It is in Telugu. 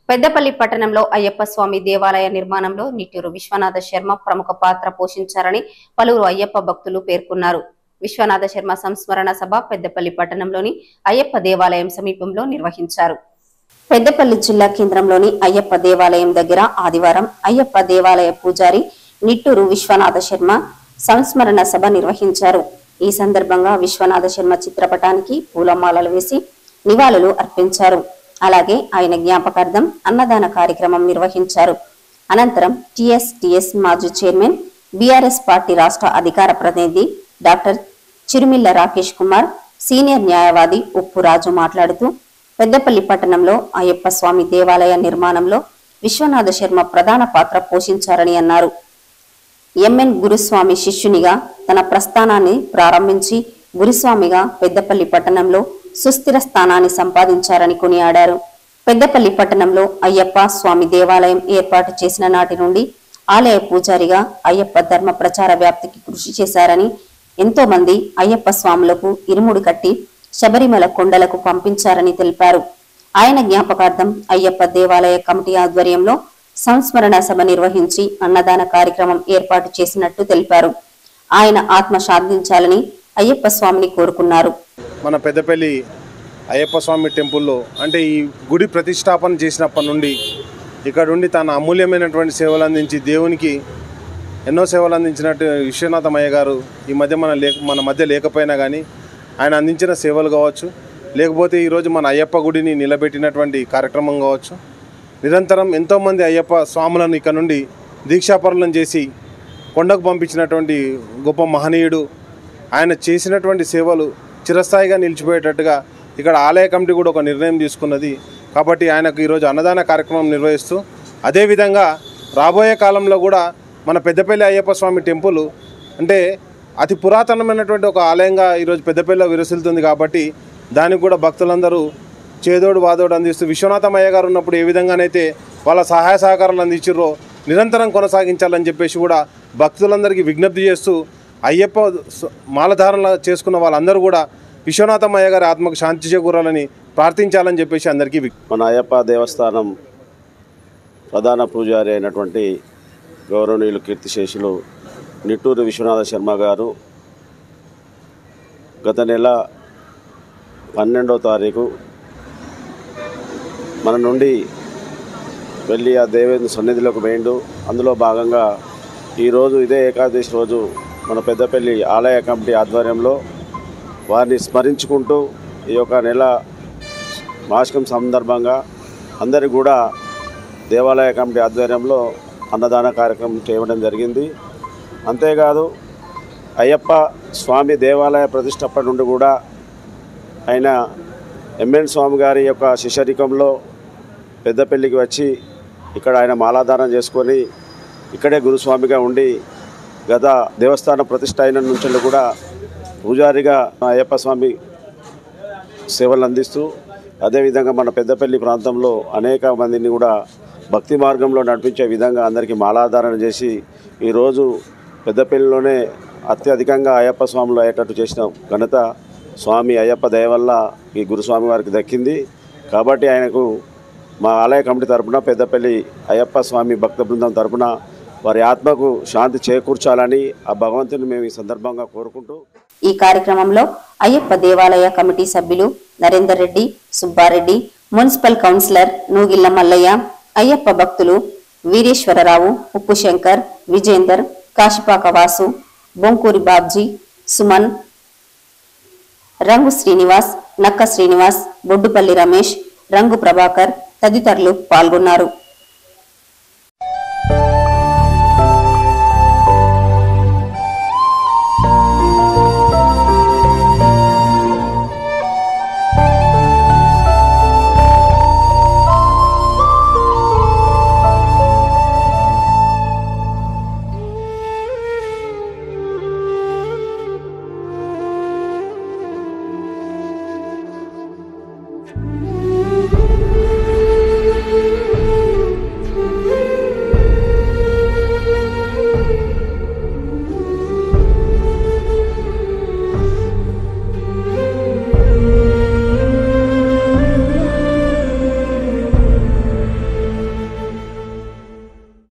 పెద్దపల్లి పట్టణంలో అయ్యప్ప స్వామి దేవాలయ నిర్మాణంలో నిట్టూరు విశ్వనాథ శర్మ ప్రముఖ పాత్ర పోషించారని పలువురు అయ్యప్ప భక్తులు పేర్కొన్నారు విశ్వనాథ శర్మ సంస్మరణ సభ పెద్దపల్లి పట్టణంలోని అయ్యప్ప దేవాలయం సమీపంలో నిర్వహించారు పెద్దపల్లి జిల్లా కేంద్రంలోని అయ్యప్ప దేవాలయం దగ్గర ఆదివారం అయ్యప్ప దేవాలయ పూజారి నిట్టూరు విశ్వనాథ శర్మ సంస్మరణ సభ నిర్వహించారు ఈ సందర్భంగా విశ్వనాథ శర్మ చిత్రపటానికి పూలమాలలు వేసి నివాళులు అర్పించారు అలాగే ఆయన జ్ఞాపకార్థం అన్నదాన కార్యక్రమం నిర్వహించారు అనంతరం టిఎస్టిఎస్ మాజీ చైర్మన్ బీఆర్ఎస్ పార్టీ రాష్ట్ర అధికార ప్రతినిధి డాక్టర్ చిరుమిల్ల రాకేష్ కుమార్ సీనియర్ న్యాయవాది ఉప్పు రాజు మాట్లాడుతూ పెద్దపల్లి పట్టణంలో అయ్యప్ప స్వామి దేవాలయ నిర్మాణంలో విశ్వనాథ శర్మ ప్రధాన పాత్ర పోషించారని అన్నారు ఎంఎన్ గురుస్వామి శిష్యునిగా తన ప్రస్థానాన్ని ప్రారంభించి గురుస్వామిగా పెద్దపల్లి పట్టణంలో సుస్థిర స్థానాన్ని సంపాదించారని కొనియాడారు పెద్దపల్లి పట్టణంలో అయ్యప్ప స్వామి దేవాలయం ఏర్పాటు చేసిన నాటి నుండి ఆలయ పూజారిగా అయ్యప్ప ధర్మ ప్రచార వ్యాప్తికి కృషి చేశారని ఎంతో మంది అయ్యప్ప స్వాములకు ఇరుముడు కట్టి శబరిమల కొండలకు పంపించారని తెలిపారు ఆయన జ్ఞాపకార్థం అయ్యప్ప దేవాలయ కమిటీ ఆధ్వర్యంలో సంస్మరణ సభ నిర్వహించి అన్నదాన కార్యక్రమం ఏర్పాటు చేసినట్టు తెలిపారు ఆయన ఆత్మ శాంతించాలని అయ్యప్ప స్వామిని కోరుకున్నారు మన పెద్దపల్లి అయ్యప్ప స్వామి టెంపుల్లో అంటే ఈ గుడి ప్రతిష్టాపన చేసినప్పటి నుండి ఇక్కడ ఉండి తన అమూల్యమైనటువంటి సేవలు అందించి దేవునికి ఎన్నో సేవలు అందించినట్టు విశ్వనాథమయ్య గారు ఈ మధ్య మన లేక మన మధ్య లేకపోయినా కానీ ఆయన అందించిన సేవలు కావచ్చు లేకపోతే ఈరోజు మన అయ్యప్ప గుడిని నిలబెట్టినటువంటి కార్యక్రమం కావచ్చు నిరంతరం ఎంతోమంది అయ్యప్ప స్వాములను ఇక్కడ నుండి దీక్షాపరులను చేసి కొండకు పంపించినటువంటి గొప్ప మహనీయుడు ఆయన చేసినటువంటి సేవలు చిరస్థాయిగా నిలిచిపోయేటట్టుగా ఇక్కడ ఆలయ కమిటీ కూడా ఒక నిర్ణయం తీసుకున్నది కాబట్టి ఆయనకు ఈరోజు అన్నదాన కార్యక్రమం నిర్వహిస్తూ అదేవిధంగా రాబోయే కాలంలో కూడా మన పెద్దపల్లి అయ్యప్ప స్వామి టెంపుల్ అంటే అతి పురాతనమైనటువంటి ఒక ఆలయంగా ఈరోజు పెద్దపల్లిలో విరసిల్లుతుంది కాబట్టి దానికి కూడా భక్తులందరూ చేదోడు వాదోడు అందిస్తూ విశ్వనాథమయ్య గారు ఉన్నప్పుడు ఏ విధంగానైతే వాళ్ళ సహాయ సహకారాలు అందించారో నిరంతరం కొనసాగించాలని చెప్పేసి కూడా భక్తులందరికీ విజ్ఞప్తి చేస్తూ అయ్యప్ప స- మాలధారణ చేసుకున్న వాళ్ళందరూ కూడా విశ్వనాథమయ్య గారి ఆత్మకు శాంతి చేకూరాలని ప్రార్థించాలని చెప్పేసి అందరికీ విజ్ఞప్తి మన అయ్యప్ప దేవస్థానం ప్రధాన పూజారి అయినటువంటి గౌరవనీయులు కీర్తిశేషులు నిట్టూరు విశ్వనాథ శర్మ గారు గత నెల పన్నెండవ తారీఖు మన నుండి వెళ్ళి ఆ దేవేంద్ర సన్నిధిలోకి వేయండు అందులో భాగంగా ఈరోజు ఇదే ఏకాదశి రోజు మన పెద్దపల్లి ఆలయ కమిటీ ఆధ్వర్యంలో వారిని స్మరించుకుంటూ ఈ యొక్క నెల మాసికం సందర్భంగా అందరికి కూడా దేవాలయ కమిటీ ఆధ్వర్యంలో అన్నదాన కార్యక్రమం చేయడం జరిగింది అంతేకాదు అయ్యప్ప స్వామి దేవాలయ ప్రతిష్టప్పటి నుండి కూడా ఆయన ఎంఎన్ స్వామి గారి యొక్క శిష్యరికంలో పెద్దపల్లికి వచ్చి ఇక్కడ ఆయన మాలాధారణ చేసుకొని ఇక్కడే గురుస్వామిగా ఉండి గత దేవస్థాన ప్రతిష్ట అయిన నుంచి కూడా పూజారిగా అయ్యప్ప స్వామి సేవలు అందిస్తూ అదేవిధంగా మన పెద్దపల్లి ప్రాంతంలో అనేక మందిని కూడా భక్తి మార్గంలో నడిపించే విధంగా అందరికీ మాలాధారణ చేసి ఈరోజు పెద్దపల్లిలోనే అత్యధికంగా అయ్యప్ప స్వాములు అయ్యేటట్టు చేసిన ఘనత స్వామి అయ్యప్ప దయ వల్ల ఈ గురుస్వామి వారికి దక్కింది కాబట్టి ఆయనకు మా ఆలయ కమిటీ తరపున పెద్దపల్లి అయ్యప్ప స్వామి భక్త బృందం తరపున వారి ఆత్మకు శాంతి చేకూర్చాలని ఆ భగవంతుని మేము ఈ సందర్భంగా కోరుకుంటూ ఈ కార్యక్రమంలో అయ్యప్ప దేవాలయ కమిటీ సభ్యులు నరేందర్ రెడ్డి సుబ్బారెడ్డి మున్సిపల్ కౌన్సిలర్ నూగిళ్ల మల్లయ్య అయ్యప్ప భక్తులు వీరేశ్వరరావు ఉప్పు శంకర్ విజేందర్ కాశిపాక వాసు బొంకూరి బాబ్జీ సుమన్ రంగు శ్రీనివాస్ నక్క శ్రీనివాస్ బొడ్డుపల్లి రమేష్ రంగు ప్రభాకర్ తదితరులు పాల్గొన్నారు